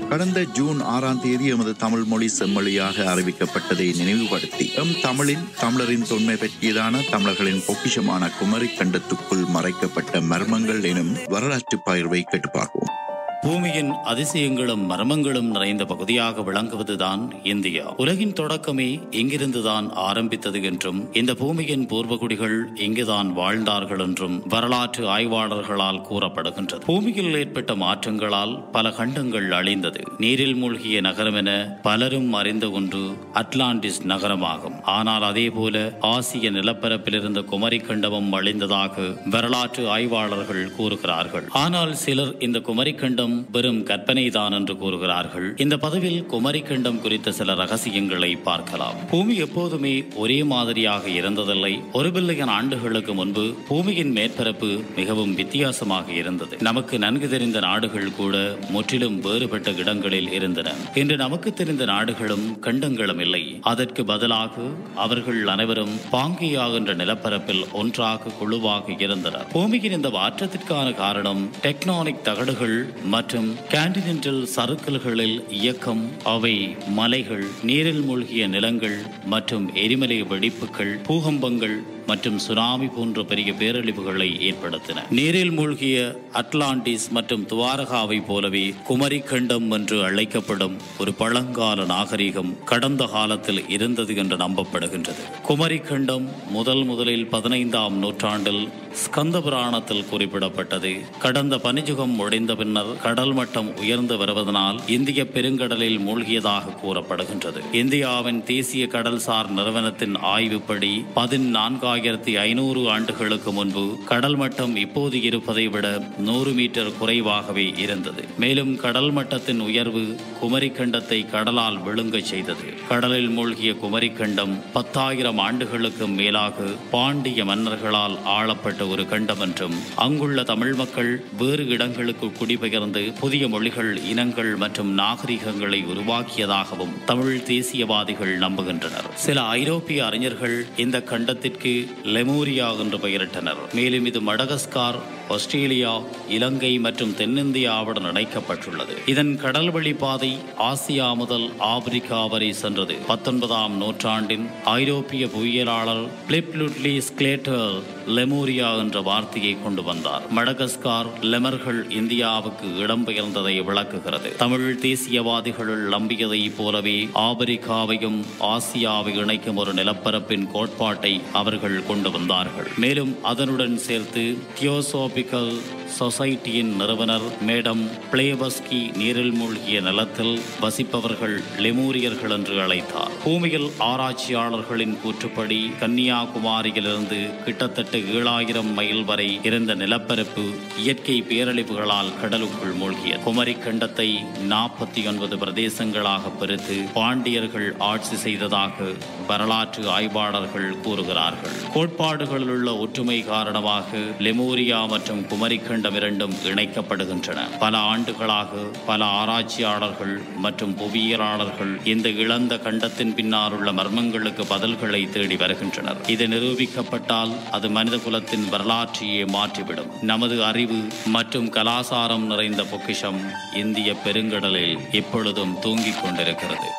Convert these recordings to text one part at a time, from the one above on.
கடந்த ஜூன் ஆறாம் தேதி எமது தமிழ் மொழி செம்மொழியாக அறிவிக்கப்பட்டதை நினைவுபடுத்தி எம் தமிழின் தமிழரின் தொன்மை பற்றியதான தமிழர்களின் பொக்கிஷமான குமரி கண்டத்துக்குள் மறைக்கப்பட்ட மர்மங்கள் எனும் வரலாற்று பகிர்வை கேட்டு பார்ப்போம் பூமியின் அதிசயங்களும் மர்மங்களும் நிறைந்த பகுதியாக விளங்குவதுதான் இந்தியா உலகின் தொடக்கமே இங்கிருந்துதான் ஆரம்பித்தது என்றும் இந்த பூமியின் பூர்வகுடிகள் இங்குதான் வாழ்ந்தார்கள் என்றும் வரலாற்று ஆய்வாளர்களால் கூறப்படுகின்றது பூமியில் ஏற்பட்ட மாற்றங்களால் பல கண்டங்கள் அழிந்தது நீரில் மூழ்கிய நகரம் என பலரும் அறிந்த ஒன்று அட்லாண்டிஸ் நகரமாகும் ஆனால் அதே போல ஆசிய நிலப்பரப்பில் இருந்த குமரி கண்டமும் அழிந்ததாக வரலாற்று ஆய்வாளர்கள் கூறுகிறார்கள் ஆனால் சிலர் இந்த குமரி கண்டம் வெறும் கற்பனைதான் என்று கூறுகிறார்கள் இந்த பதிவில் குமரி கண்டம் குறித்த சில ரகசியங்களை பார்க்கலாம் பூமி எப்போதுமே ஒரே மாதிரியாக இருந்ததில்லை ஒரு பில்லியன் ஆண்டுகளுக்கு முன்பு பூமியின் மேற்பரப்பு மிகவும் வித்தியாசமாக இருந்தது நமக்கு நன்கு தெரிந்த நாடுகள் கூட முற்றிலும் வேறுபட்ட இடங்களில் இருந்தன இன்று நமக்கு தெரிந்த நாடுகளும் கண்டங்களும் இல்லை அதற்கு பதிலாக அவர்கள் அனைவரும் பாங்கியா என்ற நிலப்பரப்பில் ஒன்றாக குழுவாக இருந்தனர் பூமியின் இந்த மாற்றத்திற்கான காரணம் டெக்னானிக் தகடுகள் மற்றும் கான்டினென்டல் சறுக்கல்களில் இயக்கம் அவை மலைகள் நீரில் மூழ்கிய நிலங்கள் மற்றும் எரிமலை வெடிப்புகள் பூகம்பங்கள் மற்றும் சுனாமி போன்ற பெரிய பேரழிவுகளை ஏற்படுத்தின நீரில் மூழ்கிய அட்லாண்டிஸ் மற்றும் துவாரகாவை போலவே குமரி கண்டம் என்று அழைக்கப்படும் ஒரு பழங்கால நாகரிகம் கடந்த காலத்தில் இருந்தது என்று நம்பப்படுகின்றது குமரி கண்டம் முதல் முதலில் பதினைந்தாம் நூற்றாண்டில் ஸ்கந்த புராணத்தில் குறிப்பிடப்பட்டது கடந்த பனிஜுகம் முடிந்த பின்னர் கடல் மட்டம் உயர்ந்து வருவதனால் இந்திய பெருங்கடலில் மூழ்கியதாக கூறப்படுகின்றது இந்தியாவின் தேசிய கடல்சார் நிறுவனத்தின் ஆய்வுப்படி பதினான்காயிரத்தி ஐநூறு ஆண்டுகளுக்கு முன்பு கடல் மட்டம் இப்போது இருப்பதை விட நூறு மீட்டர் குறைவாகவே இருந்தது மேலும் கடல் மட்டத்தின் உயர்வு குமரி கண்டத்தை கடலால் விழுங்கச் செய்தது கடலில் மூழ்கிய குமரி கண்டம் பத்தாயிரம் ஆண்டுகளுக்கு மேலாக பாண்டிய மன்னர்களால் ஆளப்பட்ட ஒரு கண்டம் என்றும் அங்குள்ள தமிழ் மக்கள் வேறு இடங்களுக்கு குடிபெயர்ந்து புதிய மொழிகள் இனங்கள் மற்றும் நாகரிகங்களை உருவாக்கியதாகவும் தமிழ் தேசியவாதிகள் நம்புகின்றனர் சில ஐரோப்பிய அறிஞர்கள் இந்த கண்டத்திற்கு லெமூரியா என்று பெயரிட்டனர் மேலும் இது மடகஸ்கார் ஆஸ்திரேலியா இலங்கை மற்றும் தென்னிந்தியாவுடன் இணைக்கப்பட்டுள்ளது இதன் கடல் வழி பாதை ஆசியா முதல் ஆப்பிரிக்கா வரை சென்றது பத்தொன்பதாம் நூற்றாண்டின் ஐரோப்பிய புவியியலாளர் பிளிப்லுட்லி ஸ்கிளேட்டர் லெமூரியா என்ற வார்த்தையை கொண்டு வந்தார் மடகஸ்கார் லெமர்கள் இந்தியாவுக்கு இடம்பெயர்ந்ததை விளக்குகிறது தமிழ் தேசியவாதிகள் நம்பியதை போலவே ஆப்பிரிக்காவையும் ஆசியாவை இணைக்கும் ஒரு நிலப்பரப்பின் கோட்பாட்டை அவர்கள் கொண்டு வந்தார்கள் மேலும் அதனுடன் சேர்த்து தியோசோபிக்கல் சொசைட்டியின் நிறுவனர் மேடம் பிளேபஸ்கி நீரில் மூழ்கிய நிலத்தில் வசிப்பவர்கள் லெமூரியர்கள் என்று அழைத்தார் பூமியில் ஆராய்ச்சியாளர்களின் கூற்றுப்படி கன்னியாகுமரியிலிருந்து கிட்டத்தட்ட ஏழாயிரம் மைல் வரை இருந்த நிலப்பரப்பு இயற்கை பேரழிவுகளால் கடலுக்குள் மூழ்கியது குமரி கண்டத்தை நாற்பத்தி ஒன்பது பிரதேசங்களாக பிரித்து பாண்டியர்கள் ஆட்சி செய்ததாக வரலாற்று ஆய்வாளர்கள் கூறுகிறார்கள் கோட்பாடுகளில் உள்ள ஒற்றுமை காரணமாக லெமூரியா மற்றும் குமரி கண்டம் இரண்டும் இணைக்கப்படுகின்றன பல ஆண்டுகளாக பல ஆராய்ச்சியாளர்கள் மற்றும் புவியியலாளர்கள் இந்த இழந்த கண்டத்தின் பின்னால் உள்ள மர்மங்களுக்கு பதில்களை தேடி வருகின்றனர் இது நிரூபிக்கப்பட்டால் அது மனித குலத்தின் வரலாற்றையே மாற்றிவிடும் நமது அறிவு மற்றும் கலாசாரம் நிறைந்த பொக்கிஷம் இந்திய பெருங்கடலில் எப்பொழுதும் தூங்கிக் கொண்டிருக்கிறது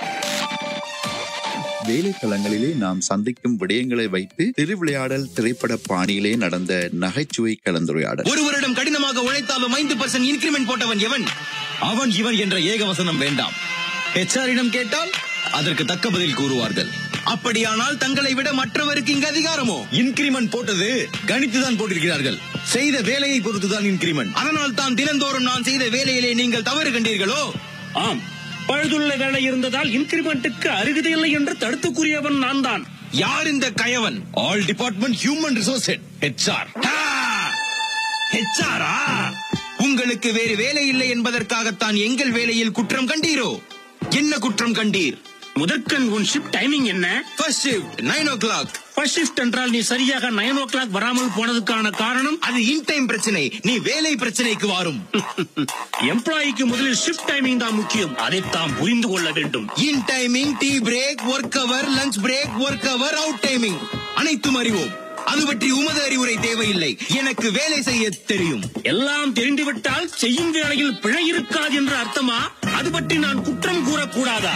வேலைத்தளங்களிலே நாம் சந்திக்கும் விடயங்களை வைத்து திருவிளையாடல் திரைப்பட பாணியிலே நடந்த நகைச்சுவை கலந்துரையாடல் ஒரு வருடம் கடினமாக உழைத்தாலும் ஐந்து பர்சன்ட் இன்கிரிமெண்ட் போட்டவன் எவன் அவன் இவன் என்ற ஏகவசனம் வேண்டாம் ஹெச்ஆரிடம் கேட்டால் அதற்கு தக்க பதில் கூறுவார்கள் அப்படியானால் தங்களை விட மற்றவருக்கு இங்கு அதிகாரமோ இன்கிரிமெண்ட் போட்டது கணித்துதான் போட்டிருக்கிறார்கள் செய்த வேலையை பொறுத்துதான் இன்கிரிமெண்ட் அதனால் தான் தினந்தோறும் நான் செய்த வேலையிலே நீங்கள் தவறு கண்டீர்களோ ஆம் பழுதுள்ள வேலை இருந்ததால் இன்கிரிமெண்ட்டுக்கு அருகதை இல்லை என்று தடுத்து கூறியவன் நான் தான் யார் இந்த கயவன் all department human resource head HR ஹெச்ஆரா உங்களுக்கு வேறு வேலை இல்லை என்பதற்காகத்தான் எங்கள் வேலையில் குற்றம் கண்டீரோ என்ன குற்றம் கண்டீர் முதற்கண் உன் ஷிப் டைமிங் என்ன first shift nine o'clock first shift என்றால் நீ சரியாக நைன் ஓ கிளாக் வராமல் போனதுக்கான காரணம் அது இன் டைம் பிரச்சனை நீ வேலை பிரச்சனைக்கு வாரும் எம்ப்ளாயிக்கு முதலில் ஷிஃப்ட் டைமிங் தான் முக்கியம் அதைத்தான் புரிந்து கொள்ள வேண்டும் in timing tea break work hour lunch break work hour out timing அனைத்தும் அறிவோம் அது பற்றி உமது அறிவுரை தேவையில்லை எனக்கு வேலை செய்ய தெரியும் எல்லாம் தெரிந்துவிட்டால் செய்யும் வேளையில் பிழை இருக்காது என்று அர்த்தமா அது பற்றி நான் குற்றம் கூறக்கூடாதா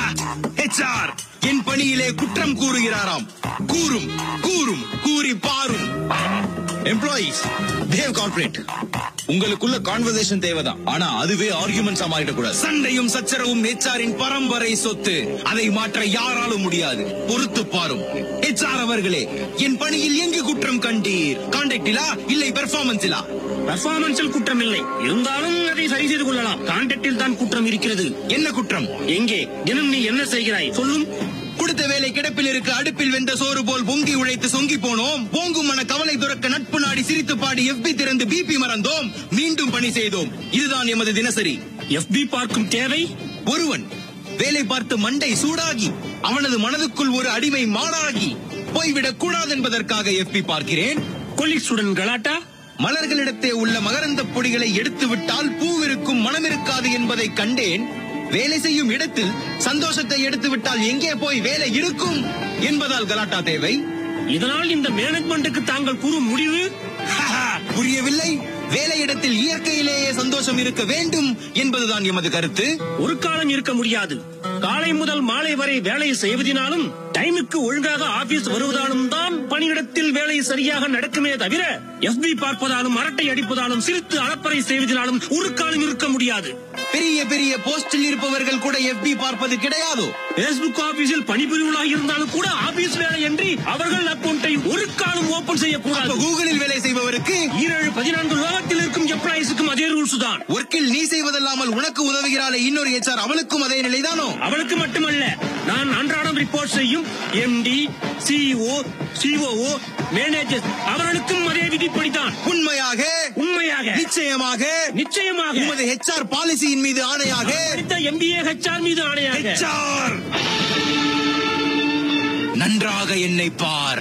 ஹெச்ஆர் என் பணியிலே குற்றம் கூறுகிறாராம் கூறும் கூறும் கூறி பாரும் எம்ப்ளாயீஸ் தேவ் கார்ப்பரேட் உங்களுக்குள்ள கான்வர்சேஷன் தேவைதான் ஆனா அதுவே ஆர்குமெண்ட்ஸா மாறிடக்கூடாது சண்டையும் சச்சரவும் ஹெச்ஆரின் பரம்பரை சொத்து அதை மாற்ற யாராலும் முடியாது பொறுத்து பாரும் ஹெச்ஆர் அவர்களே என் பணியில் எங்கு குற்றம் கண்டீர் கான்டாக்டிலா இல்லை பெர்ஃபார்மன்ஸிலா பெர்ஃபார்மன்ஸில் குற்றம் இல்லை இருந்தாலும் அதை சரி செய்து கொள்ளலாம் கான்டாக்டில் தான் குற்றம் இருக்கிறது என்ன குற்றம் எங்கே தினம் நீ என்ன செய்கிறாய் சொல்லும் கொடுத்த வேலை கிடப்பில் இருக்க அடுப்பில் வெந்த சோறு போல் பொங்கி உழைத்து சொங்கி போனோம் போங்கும் மன கவலை துறக்க நட்பு நாடி சிரித்து பாடி எஃபி திறந்து பிபி மறந்தோம் மீண்டும் பணி செய்தோம் இதுதான் எமது தினசரி எஃபி பார்க்கும் தேவை ஒருவன் வேலை பார்த்து மண்டை சூடாகி அவனது மனதுக்குள் ஒரு அடிமை மாடாகி போய்விடக் கூடாது என்பதற்காக எஃபி பார்க்கிறேன் கொலிக்ஸுடன் கலாட்டா மலர்களிடத்தே உள்ள மகரந்த பொடிகளை எடுத்து விட்டால் பூவிருக்கும் மனம் இருக்காது என்பதை கண்டேன் வேலை செய்யும் இடத்தில் சந்தோஷத்தை எடுத்து விட்டால் எங்கே போய் வேலை இருக்கும் என்பதால் கலாட்டா தேவை இதனால் இந்த மேனேஜ்மெண்ட்டுக்கு தாங்கள் கூறும் முடிவு புரியவில்லை வேலையிடத்தில் இயற்கையிலேயே சந்தோஷம் இருக்க வேண்டும் என்பதுதான் எமது கருத்து ஒரு காலம் இருக்க முடியாது காலை முதல் மாலை வரை வேலை செய்வதினாலும் டைமுக்கு ஒழுங்காக ஆபீஸ் வருவதாலும் தான் பணியிடத்தில் வேலை சரியாக நடக்குமே தவிர எஃபி பார்ப்பதாலும் அரட்டை அடிப்பதாலும் சிரித்து அலப்பறை செய்வதினாலும் ஒரு காலம் இருக்க முடியாது பெரிய பெரிய போஸ்டில் இருப்பவர்கள் கூட எஃபி பார்ப்பது கிடையாதோ பேஸ்புக் ஆபீஸில் பணிபுரிவுளாக இருந்தாலும் கூட ஆபீஸ் வேலை என்று அவர்கள் அக்கௌண்டை ஒரு காலம் ஓபன் அப்ப செய்யக்கூடாது கூகுளில் வேலை செய்பவருக்கு ஈரேழு பதினான்கு லோகத்தில் இருக்கும் எம்ப்ளாயிஸுக்கும் அதே ரூல்ஸ் தான் ஒர்க்கில் நீ செய்வதல்லாமல் உனக்கு உதவுகிறாளே இன்னொரு ஹெச்ஆர் அவளுக்கும் அதே நிலைதானோ அவளுக்கு மட்டுமல்ல நான் அன்றாடம் ரிப்போர்ட் செய்யும் எம்டி சிஇஓ சிஓஓ மேனேஜர் அவர்களுக்கும் அதே விதிப்படிதான் உண்மையாக உண்மையாக நிச்சயமாக நிச்சயமாக உமது ஹெச்ஆர் பாலிசியின் மீது ஆணையாக எம்பிஏ ஹெச்ஆர் மீது ஆணையாக ஹெச்ஆர் நன்றாக என்னை பார்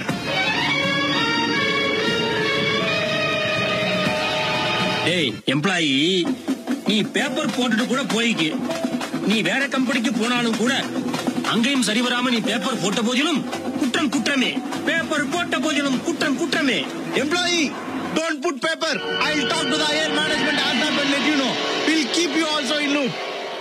ஏய் எம்ப்ளாயி நீ பேப்பர் போட்டுட்டு கூட போய்க்கு நீ வேற கம்பெனிக்கு போனாலும் கூட அங்கேயும் சரி வராம நீ பேப்பர் போட்ட போதிலும் குற்றம் குற்றமே பேப்பர் போட்ட போதிலும் குற்றம் குற்றமே employee don't put paper I will talk to the higher management ASAP and let you know will keep you also in loop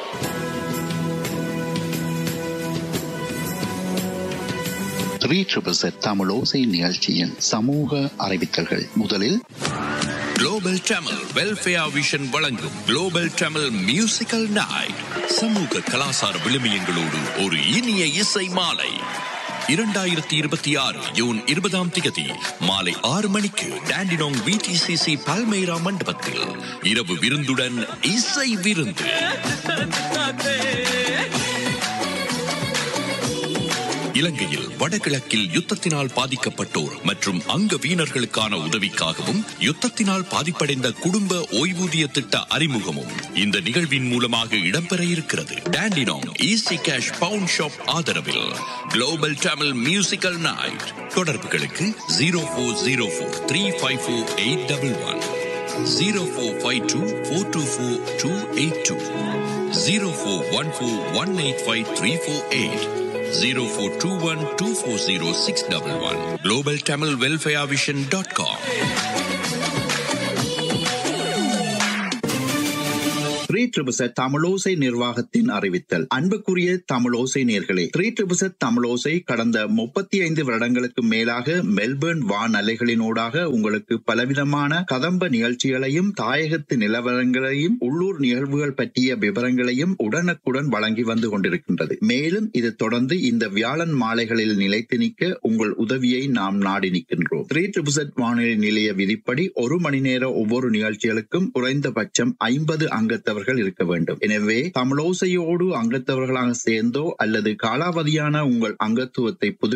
three triple zed Tamil Osai நிகழ்ச்சியின் சமூக அறிவித்தல்கள் முதலில் குளோபல் தமிழ் வெல்ஃபேர் விஷன் வழங்கும் குளோபல் தமிழ் மியூசிக்கல் நைட் சமூக கலாசார விழுமியங்களோடு ஒரு இனிய இசை மாலை இரண்டாயிரத்தி இருபத்தி ஆறு ஜூன் இருபதாம் திகதி மாலை ஆறு மணிக்கு டாண்டினோங் விடிசிசி பல்மேரா மண்டபத்தில் இரவு விருந்துடன் இசை விருந்து இலங்கையில் வடகிழக்கில் யுத்தத்தினால் பாதிக்கப்பட்டோர் மற்றும் அங்க வீணர்களுக்கான உதவிக்காகவும் யுத்தத்தினால் பாதிப்படைந்த குடும்ப ஓய்வூதிய திட்ட அறிமுகமும் இந்த நிகழ்வின் மூலமாக இடம்பெற இருக்கிறது Dandenong easy cash pound shop ஆதரவில் குளோபல் தமிழ் மியூசிக்கல் நைட் தொடர்புகளுக்கு zero four zero four three five four eight double one zero four five two four two four two eight two zero four one four one eight five three four eight zero four two one two four zero six double one global Tamil welfare vision dot com three triple Tamilosai நிர்வாகத்தின் அறிவித்தல் அன்புக்குரிய தமிழோசை நேர்களே three triple தமிழோசை கடந்த முப்பத்தி ஐந்து வருடங்களுக்கு மேலாக Melbourne வான் அலைகளினூடாக உங்களுக்கு பலவிதமான கதம்ப நிகழ்ச்சிகளையும் தாயகத்து நிலவரங்களையும் உள்ளூர் நிகழ்வுகள் பற்றிய விவரங்களையும் உடனுக்குடன் வழங்கி வந்து கொண்டிருக்கின்றது மேலும் இது தொடர்ந்து இந்த வியாழன் மாலைகளில் நிலைத்து நிற்க உங்கள் உதவியை நாம் நாடி நிற்கின்றோம் த்ரீ ட்ரிபிள் வானொலி நிலைய விதிப்படி ஒரு மணி நேர ஒவ்வொரு நிகழ்ச்சிகளுக்கும் குறைந்தபட்சம் ஐம்பது அங்கத்தவர்கள் இருக்க வேண்டும் எனவே தமிழோசையோடு அங்கத்தவர்களாக சேர்ந்தோ அல்லது காலாவதியான உங்கள் அங்கத்துவத்தை புது